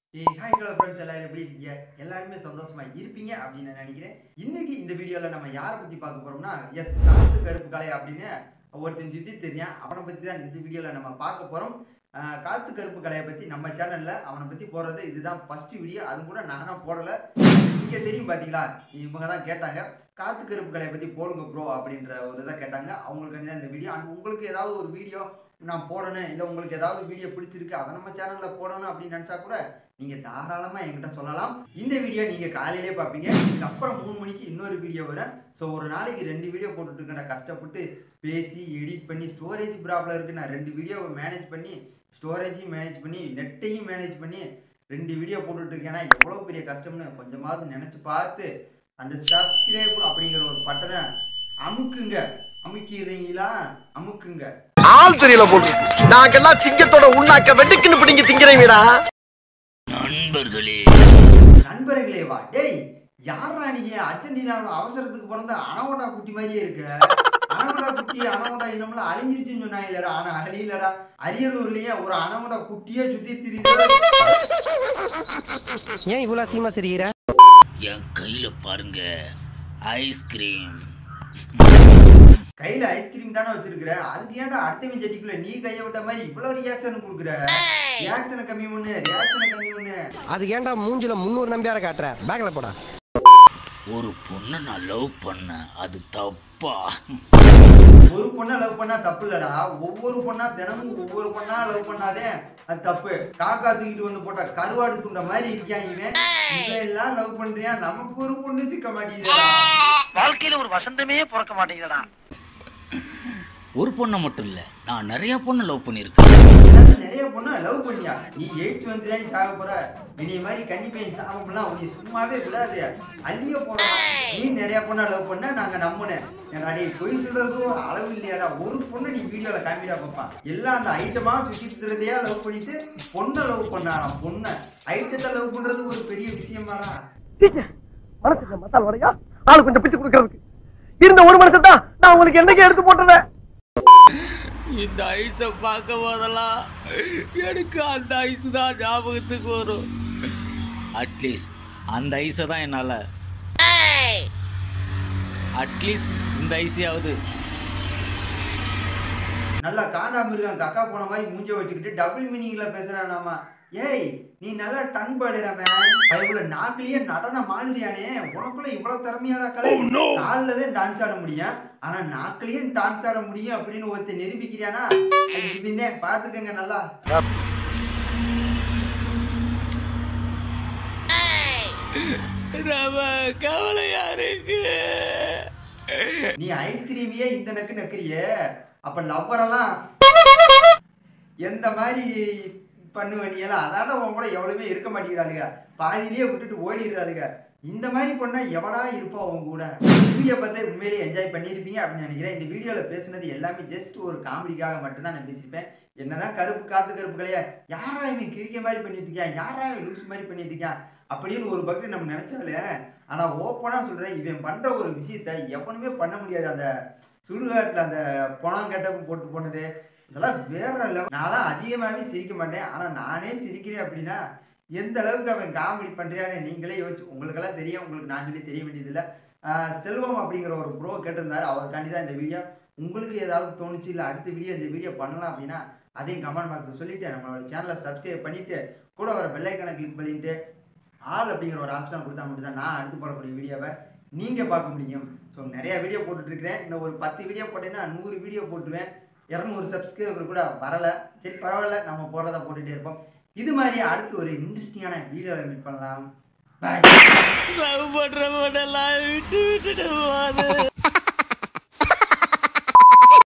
ஏய் hi hello friends எல்லாரும் எப்படி இருக்கீங்க எல்லாருமே சந்தோஷமா இருப்பீங்க அப்படின்னு நான் நினைக்கிறேன் இன்னைக்கு இந்த வீடியோவில் நம்ம யாரை பற்றி பார்க்க போறோம்னா எஸ் காத்து கருப்பு கலை அப்படின்னு ஒருத்தன் சுற்றி தெரியும் அவனை பற்றி தான் இந்த வீடியோவில் நம்ம பார்க்க போகிறோம் காத்து கருப்பு கலையை பற்றி நம்ம சேனலில் அவனை பற்றி போடுறது இதுதான் ஃபர்ஸ்ட் வீடியோ அது கூட நானாக போடலை இங்கே தெரியும் பார்த்தீங்களா இவங்க தான் கேட்டாங்க காத்து கருப்பு கலையை பற்றி போடுங்க ப்ரோ அப்படின்ற ஒரு இதை கேட்டாங்க அவங்களுக்கு தான் இந்த வீடியோ அண்ட் உங்களுக்கு ஏதாவது ஒரு வீடியோ நான் போடணும் இல்லை உங்களுக்கு ஏதாவது வீடியோ பிடிச்சிருக்கு அதை நம்ம சேனலில் போடணும் அப்படின்னு நினச்சா கூட நீங்கள் தாராளமாக என்கிட்ட சொல்லலாம் இந்த வீடியோ நீங்கள் காலையிலே பார்ப்பீங்க இதுக்கப்புறம் மூணு மணிக்கு இன்னொரு வீடியோ வரும் ஸோ ஒரு நாளைக்கு ரெண்டு வீடியோ போட்டுட்டு இருக்கேன் நான் கஷ்டப்பட்டு பேசி எடிட் பண்ணி ஸ்டோரேஜ் ப்ராப்ளம் இருக்குது நான் ரெண்டு வீடியோவை மேனேஜ் பண்ணி ஸ்டோரேஜையும் மேனேஜ் பண்ணி நெட்டையும் மேனேஜ் பண்ணி ரெண்டு வீடியோ போட்டுட்டு இருக்கேன்னா எவ்வளோ பெரிய கஷ்டம்னு கொஞ்சமாவது நினச்சி பார்த்து அந்த சப்ஸ்கிரைப் அப்படிங்கிற ஒரு பட்டனை அமுக்குங்க அமுக்கிறீங்களா அமுக்குங்க ஆள் தெரியல போட்டு நாங்கெல்லாம் சிங்கத்தோட உண்ணாக்க வெட்டுக்குன்னு பிடிங்க திங்கிறீங்கடா நண்பர்களே நண்பர்களே வா டேய் யாரா நீ அர்ஜென்டினாவோட அவசரத்துக்கு பிறந்த அனவடா குட்டி மாதிரியே இருக்க அனவடா குட்டி அனவடா இனம்லாம் அழிஞ்சிருச்சுன்னு சொன்னாங்களேடா ஆனா அழியலடா அரியலூர்லயே ஒரு அனவடா குட்டியே சுத்தி திரியுது ஏன் இவ்வளவு அசிங்கமா சிரிக்கிற என் கையில பாருங்க ஐஸ்கிரீம் கையில ஐஸ்கிரீம் தானே வச்சிருக்கிற அதுக்கு ஏன்டா அடுத்தவன் செடிக்குள்ள நீ கைய விட்ட மாதிரி இவ்வளவு ரியாக்ஷன் கொடுக்குற ரியாக்ஷனை கம்மி பண்ணு ரியாக்ஷனை கம்மி பண்ணு அது ஏன்டா மூஞ்சில முன்னூறு நம்பியார காட்டுற பேக்ல போடா ஒரு பொண்ணை நான் லவ் பண்ணேன் அது தப்பா ஒரு பொண்ணை லவ் பண்ணா தப்பு இல்லடா ஒவ்வொரு பொண்ணா தினமும் ஒவ்வொரு பொண்ணா லவ் பண்ணாதே அது தப்பு காக்கா தூக்கிட்டு வந்து போட்டா கருவாடு துண்ட மாதிரி இருக்கான் இவன் இவன் எல்லாம் லவ் பண்றியா நமக்கு ஒரு பொண்ணு சிக்க மாட்டேங்குதுடா வாழ்க்கையில ஒரு வசந்தமே பிறக்க மாட்டேங்குதுடா ஒரு பொண்ணை மட்டும் இல்ல நான் நிறைய பொண்ணை லவ் பண்ணியிருக்கேன் என்னது நிறைய பொண்ணை லவ் பண்ணியா நீ எயிட்ஸ் வந்து நீ சாக போற இனி மாதிரி கண்டிப்பா நீ சாகலாம் உன்னை சும்மாவே விடாது அள்ளிய போற நீ நிறைய பொண்ணை லவ் பண்ண நாங்க நம்பினேன் ஏன்டா டேய் பொய் சொல்றதுக்கு ஒரு அளவு இல்லையாடா ஒரு பொண்ணை நீ வீடியோல காமிடா பாப்பான் எல்லாம் அந்த ஐட்டமா சுத்தி சுத்துறதையா லவ் பண்ணிட்டு பொண்ணை லவ் பண்ணாராம் பொண்ணை ஐட்டத்தை லவ் பண்றது ஒரு பெரிய விஷயமாடா மனசுக்கு மசால் வரையா ஆளு கொஞ்சம் பிச்சு கொடுக்கறதுக்கு இருந்த ஒரு மனுஷன் தான் நான் உங்களுக்கு என்னைக்கு எடுத்து போட்டுறேன் இந்த ஐஸை பார்க்க போதெல்லாம் எனக்கு அந்த ஐஸ் தான் ஞாபகத்துக்கு வரும் அட்லீஸ்ட் அந்த ஐஸை தான் என்னால் அட்லீஸ்ட் இந்த ஐஸையாவது நல்லா காண்டாம இருக்கான் கக்கா போன மாதிரி மூஞ்ச வச்சுக்கிட்டு டபுள் மீனிங்ல பேசுறானாமா ஏய் நீ நல்லா டங் பாடுறமே இவ்வளவு நாக்குலயே நடனம் ஆடுறியானே உனக்குள்ள இவ்வளவு திறமையான கலை காலில் தான் டான்ஸ் ஆட முடியும் ஆனா நாக்குலயும் டான்ஸ் ஆட முடியும் அப்படின்னு ஒருத்தர் நிரூபிக்கிறியானா இவனே பாத்துக்கங்க நல்லா நம்ம கவலையா இருக்கு நீ ஐஸ்கிரீமையே இந்த நக்கு நக்குறியே அப்ப லவ்வரெல்லாம் எந்த மாதிரி பண்ணுவ நீ எல்லாம் அதான உன் கூட எவ்வளவுமே இருக்க மாட்டேங்கிறாளுங்க பாதியிலேயே விட்டுட்டு ஓடிடுறாளுங்க இந்த மாதிரி பண்ணா எவடா இருப்பா உன் கூட வீடியோ பார்த்து உண்மையிலேயே என்ஜாய் பண்ணியிருப்பீங்க அப்படின்னு நினைக்கிறேன் இந்த வீடியோவில் பேசுனது எல்லாமே ஜஸ்ட் ஒரு காமெடிக்காக மட்டும்தான் நான் பேசியிருப்பேன் என்னதான் கருப்பு காத்து கருப்புகளையே யாரா இவன் கிரிக்க மாதிரி பண்ணிட்டு இருக்கான் யாரா இவன் லூஸ் மாதிரி பண்ணிட்டு இருக்கான் அப்படின்னு ஒரு பக்கம் நம்ம நினைச்சாலே ஆனா ஓப்பனா சொல்றேன் இவன் பண்ற ஒரு விஷயத்த எவனுமே பண்ண முடியாது அந்த சுடுகாட்டில் அந்த பணம் கெட்டப்பு போட்டு போனது இதெல்லாம் வேற லெவல் நான்லாம் அதிகமாகவே சிரிக்க மாட்டேன் ஆனால் நானே சிரிக்கிறேன் அப்படின்னா எந்த அளவுக்கு அவன் காமெடி பண்ணுறான்னு நீங்களே யோசிச்சு உங்களுக்கெல்லாம் தெரியும் உங்களுக்கு நான் சொல்லி தெரிய வேண்டியதில்லை ஆஹ் செல்வம் அப்படிங்கிற ஒரு ப்ரோ கேட்டிருந்தாரு அவருக்காண்டி தான் இந்த வீடியோ உங்களுக்கு ஏதாவது தோணுச்சு இல்லை அடுத்த வீடியோ இந்த வீடியோ பண்ணலாம் அப்படின்னா அதையும் கமெண்ட் பாக்ஸில் சொல்லிட்டு நம்மளோட சேனலை சப்ஸ்கிரைப் பண்ணிட்டு கூட வர பெல்லைக்கனை கிளிக் பண்ணிட்டு ஆல் அப்படிங்கிற ஒரு ஆப்ஷன் கொடுத்தா மட்டும்தான் நான் அடுத்து போடக்கூடிய வீடியோவை நீங்கள் பார்க்க முடியும் ஸோ நிறைய வீடியோ போட்டுட்ருக்கிறேன் இன்னும் ஒரு பத்து வீடியோ போட்டேன்னா நூறு வீடியோ போட்டுருவேன் இரநூறு சப்ஸ்கிரைபர் கூட வரல சரி பரவாயில்ல நம்ம போடுறத போட்டுகிட்டே இருப்போம் இது மாதிரி அடுத்து ஒரு இன்ட்ரெஸ்டிங்கான வீடியோவில் மீட் பண்ணலாம் பாய் லவ் பண்ற பொண்ணெல்லாம் விட்டு விட்டுட்டு போகுது